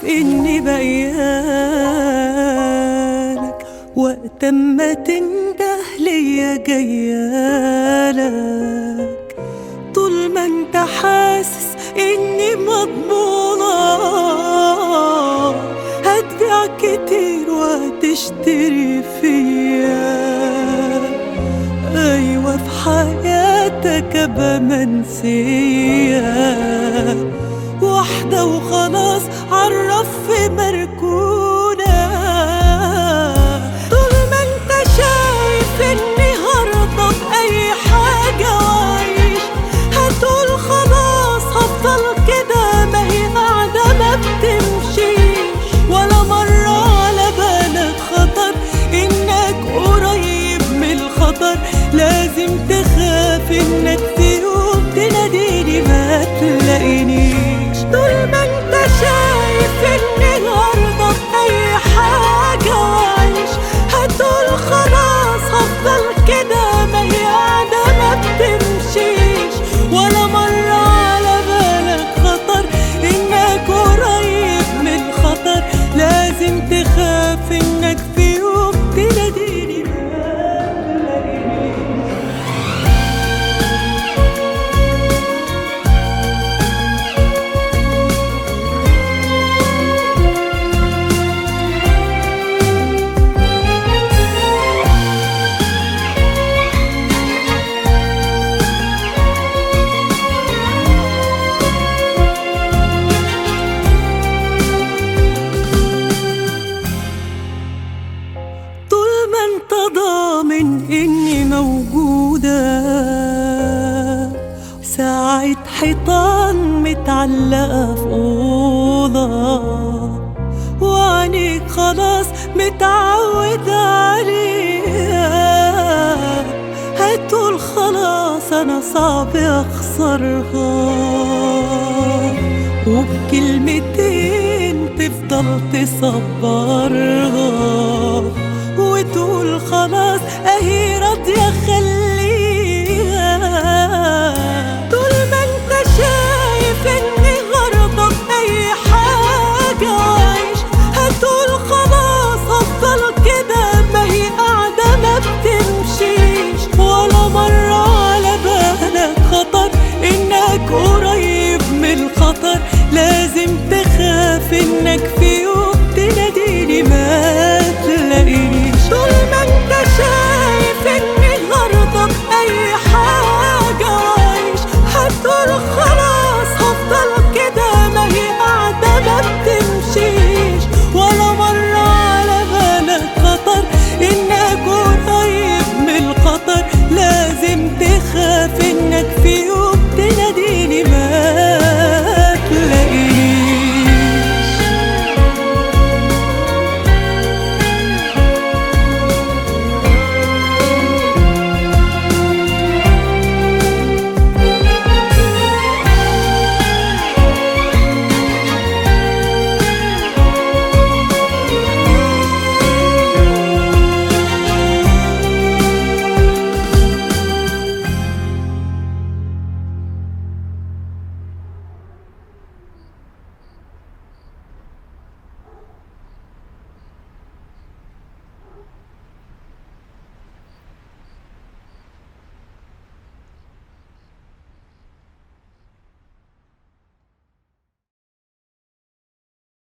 إني بيالك وقت ما تنده ليا جيالك طول ما انت حاسس إني مضمونة هتبيع كتير وهتشتري فيا أيوة في حياتك أبقى منسية واحدة وخلاص عرف في مركونة طول ما انت شايف اني هرضى بأي حاجة وعيش هتقول خلاص هفضل كده ما هي قاعدة ما بتمشيش ولا مرة على بالك خطر انك قريب من الخطر لازم تخاف انك في يوم تناديني ما تلاقينيش طول ما انت شايف اني الارض باي حاجة وعيش هتقول خلاص هفضل كده ما هي قاعدة ما بتمشيش ولا مرة على بالك خطر انك قريب من خطر لازم تخاف انك في يوم تناديني ما تلاقينيش طول ما انت ضامن اني موجودة ساعة حيطان متعلقة في أوضة وعينيك خلاص متعودة عليها هتقول خلاص أنا صعب أخسرها وبكلمتين تفضل تصبرها وتقول خلاص اهي